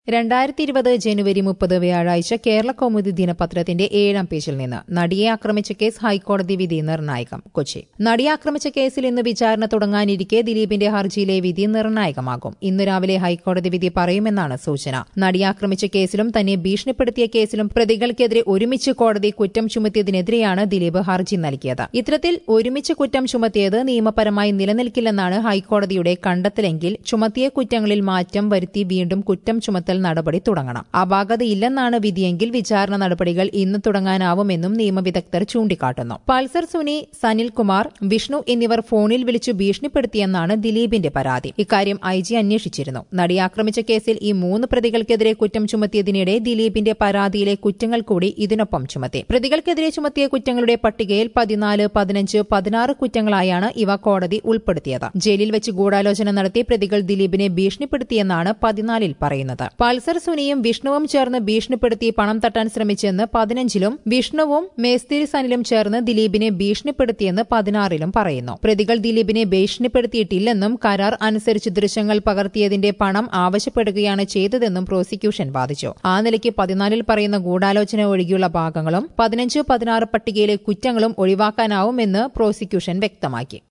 രണ്ടായിരത്തി ഇരുപത് ജനുവരി മുപ്പത് വ്യാഴാഴ്ച കേരള കൗമുദി ദിനപത്രത്തിന്റെ ഏഴാം പേജിൽ നിന്ന് നടിയെ ആക്രമിച്ച കേസ് ഹൈക്കോടതി വിധി നിർണായകം കൊച്ചി നടിയെ ആക്രമിച്ച കേസിൽ ഇന്ന് വിചാരണ തുടങ്ങാനിരിക്കെ ദിലീപിന്റെ ഹർജിയിലെ വിധി നിർണായകമാകും ഇന്ന് രാവിലെ ഹൈക്കോടതി വിധി പറയുമെന്നാണ് സൂചന നടിയെ ആക്രമിച്ച കേസിലും തന്നെ ഭീഷണിപ്പെടുത്തിയ കേസിലും പ്രതികൾക്കെതിരെ ഒരുമിച്ച് കോടതി കുറ്റം ചുമത്തിയതിനെതിരെയാണ് ദിലീപ് ഹർജി നൽകിയത് ഇത്തരത്തിൽ ഒരുമിച്ച് കുറ്റം ചുമത്തിയത് നിയമപരമായി നിലനിൽക്കില്ലെന്നാണ് ഹൈക്കോടതിയുടെ കണ്ടെത്തലെങ്കിൽ ചുമത്തിയ കുറ്റങ്ങളിൽ മാറ്റം വരുത്തി വീണ്ടും കുറ്റം ചുമത്തൽ നടപടി തുടങ്ങണം അപാകതയില്ലെന്നാണ് വിധിയെങ്കിൽ വിചാരണ നടപടികൾ ഇന്ന് തുടങ്ങാനാവുമെന്നും നിയമവിദഗ്ധർ ചൂണ്ടിക്കാട്ടുന്നു പൾസർ സുനി സനിൽകുമാർ വിഷ്ണു എന്നിവർ ഫോണിൽ വിളിച്ചു ഭീഷണിപ്പെടുത്തിയെന്നാണ് ദിലീപിന്റെ പരാതി ഇക്കാര്യം ഐ ജി അന്വേഷിച്ചിരുന്നു നടി ആക്രമിച്ച കേസിൽ ഈ മൂന്ന് പ്രതികൾക്കെതിരെ കുറ്റം ചുമത്തിയതിനിടെ ദിലീപിന്റെ പരാതിയിലെ കുറ്റങ്ങൾ കൂടി ഇതിനൊപ്പം ചുമത്തി പ്രതികൾക്കെതിരെ ചുമത്തിയ കുറ്റങ്ങളുടെ പട്ടികയിൽ പതിനാല് പതിനഞ്ച് പതിനാറ് കുറ്റങ്ങളായാണ് ഇവ കോടതി ഉൾപ്പെടുത്തിയത് ജയിലിൽ വെച്ച് ഗൂഢാലോചന നടത്തി പ്രതികൾ ദിലീപിനെ ഭീഷണിപ്പെടുത്തിയെന്നാണ് പതിനാലിൽ പറയുന്നത് പൾസർ സുനിയും വിഷ്ണുവും ചേർന്ന് ഭീഷണിപ്പെടുത്തി പണം തട്ടാൻ ശ്രമിച്ചെന്ന് പതിനഞ്ചിലും വിഷ്ണുവും മേസ്തിരി സനിലും ചേർന്ന് ദിലീപിനെ ഭീഷണിപ്പെടുത്തിയെന്ന് പതിനാറിലും പറയുന്നു പ്രതികൾ ദിലീപിനെ ഭീഷണിപ്പെടുത്തിയിട്ടില്ലെന്നും കരാർ അനുസരിച്ച് ദൃശ്യങ്ങൾ പകർത്തിയതിന്റെ പണം ആവശ്യപ്പെടുകയാണ് ചെയ്തതെന്നും പ്രോസിക്യൂഷൻ വാദിച്ചു ആ നിലയ്ക്ക് പതിനാലിൽ പറയുന്ന ഗൂഢാലോചന ഒഴികെയുള്ള ഭാഗങ്ങളും പതിനഞ്ച് പതിനാറ് പട്ടികയിലെ കുറ്റങ്ങളും ഒഴിവാക്കാനാവുമെന്ന് പ്രോസിക്യൂഷൻ വ്യക്തമാക്കി